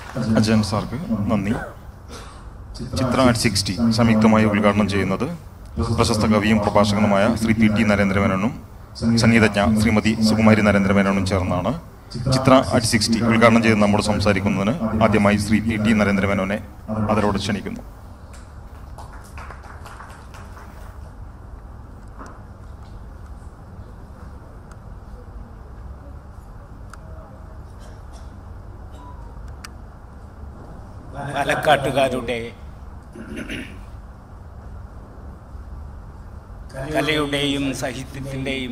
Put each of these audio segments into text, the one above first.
അജയൻ സാർക്ക് നന്ദി ചിത്ര at sixty സംയുക്തമായി ഉദ്ഘാടനം ചെയ്യുന്നത് പ്രശസ്ത കവിയും പ്രഭാഷകനുമായ ശ്രീ പി ടി നരേന്ദ്രമേനോനും സംഗീതജ്ഞ ശ്രീമതി സുകുമാരി നരേന്ദ്രമേനോനും ചേർന്നാണ് ചിത്ര അറ്റ് സിക്സ്റ്റി ഉദ്ഘാടനം ചെയ്ത് നമ്മോട് സംസാരിക്കുന്നതിന് ആദ്യമായി ശ്രീ പി ടി നരേന്ദ്രമേനോനെ അതരോട് ക്ഷണിക്കുന്നു പാലക്കാട്ടുകാരുടെ കലയുടെയും സാഹിത്യത്തിൻ്റെയും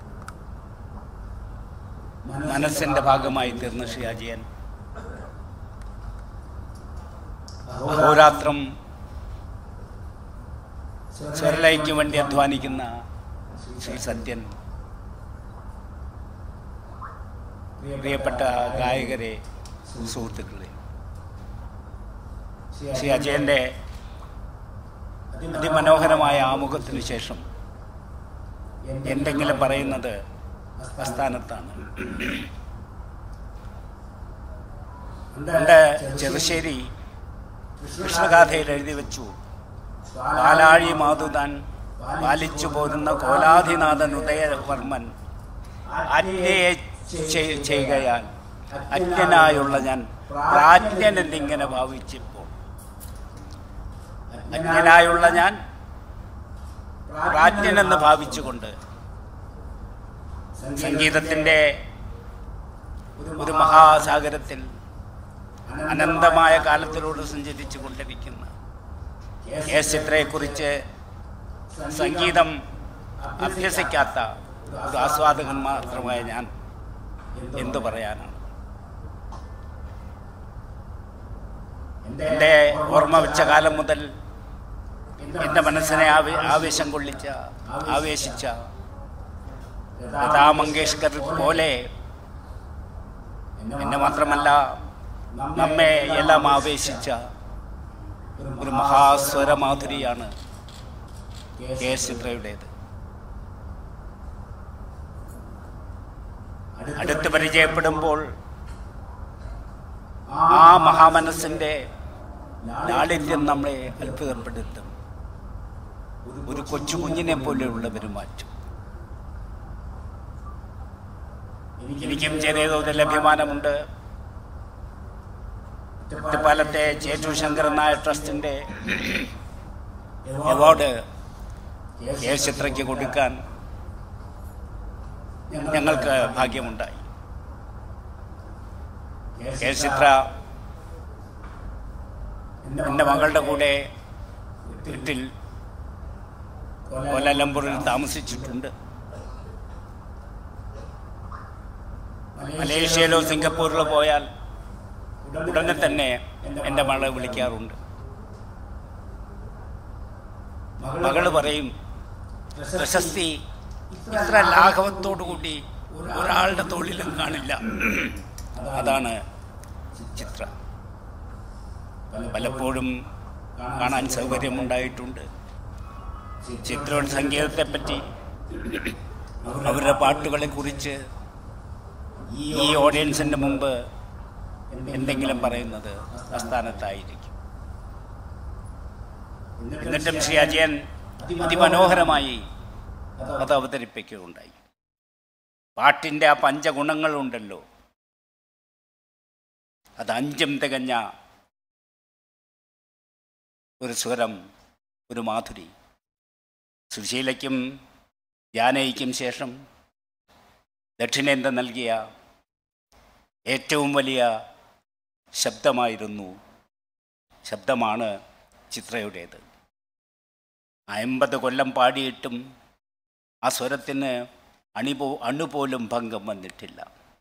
മനസ്സിന്റെ ഭാഗമായി തീർന്ന ശ്രീ അജയൻ അഹോരാത്രം സ്വരലയ്ക്ക് വേണ്ടി അധ്വാനിക്കുന്ന ശ്രീ സത്യൻ പ്രിയപ്പെട്ട ഗായകരെ സുഹൃത്തുക്കളെ ശ്രീ അജയന്റെ അതിമനോഹരമായ ആമുഖത്തിന് ശേഷം എന്തെങ്കിലും പറയുന്നത് അസ്ഥാനത്താണ് എൻ്റെ ചെറുശ്ശേരി കൃഷ്ണഗാഥയിൽ എഴുതി വെച്ചു പാലാഴി മാതുതാൻ പാലിച്ചു പോരുന്ന കോലാധിനാഥൻ ഉദയവർമ്മൻ അന്യയെ ചെയ്- ചെയ്യുകയാൽ അന്യനായുള്ള ഞാൻ പ്രാജ്ഞൻ എന്നിങ്ങനെ ഭാവിച്ചപ്പോൾ അന്യനായുള്ള ഞാൻ പ്രാജ്ഞനെന്ന് ഭാവിച്ചുകൊണ്ട് സംഗീതത്തിൻ്റെ ഒരു മഹാസാഗരത്തിൽ അനന്തമായ കാലത്തിലൂടെ സഞ്ചരിച്ചു കൊണ്ടിരിക്കുന്ന കെ എസ് ചിത്രയെക്കുറിച്ച് സംഗീതം അഭ്യസിക്കാത്ത ഒരു ആസ്വാദകൻ മാത്രമായ ഞാൻ എന്തു പറയാനാണ് എൻ്റെ ഓർമ്മ വെച്ച കാലം മുതൽ എൻ്റെ മനസ്സിനെ ആവേ ആവേശം കൊള്ളിച്ച ആവേശിച്ച ലതാ മങ്കേഷ്കർ പോലെ എന്നെ മാത്രമല്ല നമ്മെ എല്ലാം ആവേശിച്ച ഒരു മഹാസ്വരമാധുരിയാണ് കെ എസ് ചിത്രയുടേത് അടുത്ത് പരിചയപ്പെടുമ്പോൾ ആ മഹാമനസ്സിന്റെ ലാളിത്യം നമ്മളെ അത്ഭുതപ്പെടുത്തും ഒരു കൊച്ചു കുഞ്ഞിനെ പോലെയുള്ള പെരുമാറ്റം എനിക്കും ചെറിയ തോതിൽ അഭിമാനമുണ്ട് ഒറ്റപ്പാലത്തെ ചേറ്റു ശങ്കരൻ നായർ ട്രസ്റ്റിന്റെ അവാർഡ് കെ എസ് ചിത്രയ്ക്ക് കൊടുക്കാൻ ഞങ്ങൾക്ക് ഭാഗ്യമുണ്ടായി കെ എസ് ചിത്ര എൻ്റെ മകളുടെ കൂടെ വീട്ടിൽ കോലാലംപൂരിൽ താമസിച്ചിട്ടുണ്ട് മലേഷ്യയിലോ സിംഗപ്പൂരിലോ പോയാൽ ഉടനെ തന്നെ എൻ്റെ മകളെ വിളിക്കാറുണ്ട് മകള് പറയും പ്രശസ്തി ഇത്ര ലാഘവത്തോടു കൂടി ഒരാളുടെ തൊഴിലും കാണില്ല അതാണ് ചിത്ര പലപ്പോഴും കാണാൻ സൗകര്യമുണ്ടായിട്ടുണ്ട് ചിത്രയുടെ സംഗീതത്തെ പറ്റി അവരുടെ പാട്ടുകളെ കുറിച്ച് ഈ ഓഡിയൻസിന്റെ മുമ്പ് എന്തെങ്കിലും പറയുന്നത് അസ്ഥാനത്തായിരിക്കും എന്നിട്ടും ശ്രീ അജയൻ അതിമനോഹരമായി അത് അവതരിപ്പിക്കുകയുണ്ടായി പാട്ടിൻ്റെ ആ പഞ്ചഗുണങ്ങളുണ്ടല്ലോ അത് അഞ്ചും തികഞ്ഞ ഒരു സ്വരം ഒരു മാധുരി സുശീലയ്ക്കും ജാനയ്ക്കും ശേഷം ദക്ഷിണേന്ത്യ നൽകിയ ഏറ്റവും വലിയ ശബ്ദമായിരുന്നു ശബ്ദമാണ് ചിത്രയുടേത് അമ്പത് കൊല്ലം പാടിയിട്ടും ആ സ്വരത്തിന് അണിപോ അണുപോലും ഭംഗം വന്നിട്ടില്ല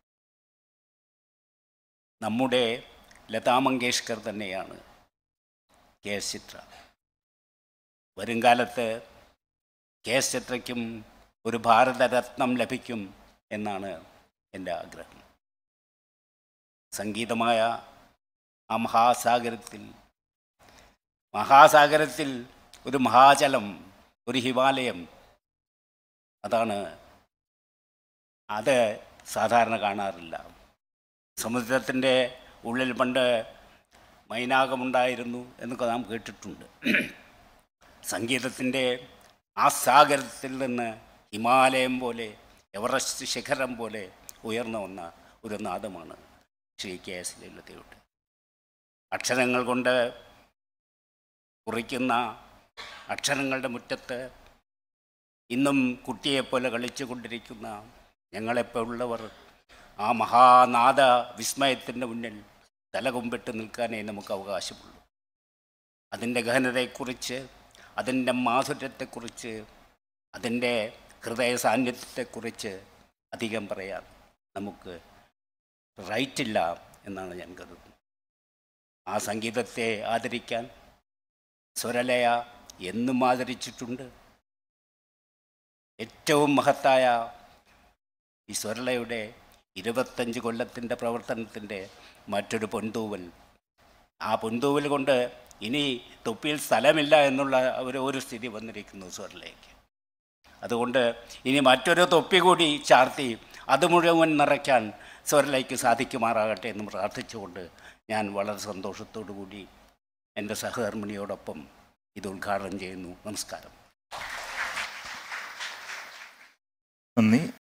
നമ്മുടെ ലതാ മങ്കേഷ്കർ തന്നെയാണ് കെ എസ് ചിത്ര വരുംകാലത്ത് കെ എസ് ചിത്രയ്ക്കും ഒരു ഭാരതരത്നം ലഭിക്കും എന്നാണ് എൻ്റെ ആഗ്രഹം സംഗീതമായ ആ മഹാസാഗരത്തിൽ മഹാസാഗരത്തിൽ ഒരു മഹാജലം ഒരു ഹിമാലയം അതാണ് അത് സാധാരണ കാണാറില്ല സമുദ്രത്തിൻ്റെ ഉള്ളിൽ പണ്ട് മൈനാകമുണ്ടായിരുന്നു എന്നൊക്കെ നാം കേട്ടിട്ടുണ്ട് സംഗീതത്തിൻ്റെ ആ സാഗരത്തിൽ നിന്ന് ഹിമാലയം പോലെ എവറസ്റ്റ് ശിഖരം പോലെ ഉയർന്നു വന്ന ഒരു നാദമാണ് ശ്രീ കെ എസ് ലളിതയുടെ അക്ഷരങ്ങൾ കൊണ്ട് കുറിക്കുന്ന അക്ഷരങ്ങളുടെ മുറ്റത്ത് ഇന്നും കുട്ടിയെപ്പോലെ കളിച്ചു കൊണ്ടിരിക്കുന്ന ഞങ്ങളെപ്പോലുള്ളവർ ആ മഹാനാദ വിസ്മയത്തിൻ്റെ മുന്നിൽ തലകുമ്പിട്ട് നിൽക്കാനേ നമുക്ക് അവകാശമുള്ളൂ അതിൻ്റെ ഗഹനതയെക്കുറിച്ച് അതിൻ്റെ മാധുര്യത്തെക്കുറിച്ച് അതിൻ്റെ ഹൃദയ സാന്നിധ്യത്തെക്കുറിച്ച് അധികം പറയാൻ നമുക്ക് റൈറ്റില്ല എന്നാണ് ഞാൻ കരുതുന്നത് ആ സംഗീതത്തെ ആദരിക്കാൻ സ്വരലയ എന്നും ആദരിച്ചിട്ടുണ്ട് ഏറ്റവും മഹത്തായ ഈ സ്വരലയുടെ ഇരുപത്തഞ്ച് കൊല്ലത്തിൻ്റെ പ്രവർത്തനത്തിൻ്റെ മറ്റൊരു പൊന്തൂവൽ ആ പൊന്തൂവൽ കൊണ്ട് ഇനി തൊപ്പിയിൽ സ്ഥലമില്ല എന്നുള്ള ഒരു ഒരു സ്ഥിതി വന്നിരിക്കുന്നു സ്വരലയ്ക്ക് അതുകൊണ്ട് ഇനി മറ്റൊരു തൊപ്പി കൂടി ചാർത്തി അത് മുഴുവൻ നിറയ്ക്കാൻ സ്വരലയ്ക്ക് സാധിക്കുമാറാകട്ടെ എന്ന് പ്രാർത്ഥിച്ചുകൊണ്ട് ഞാൻ വളരെ സന്തോഷത്തോടു കൂടി എൻ്റെ സഹധർമ്മിണിയോടൊപ്പം ഇത് ഉദ്ഘാടനം ചെയ്യുന്നു നമസ്കാരം നന്ദി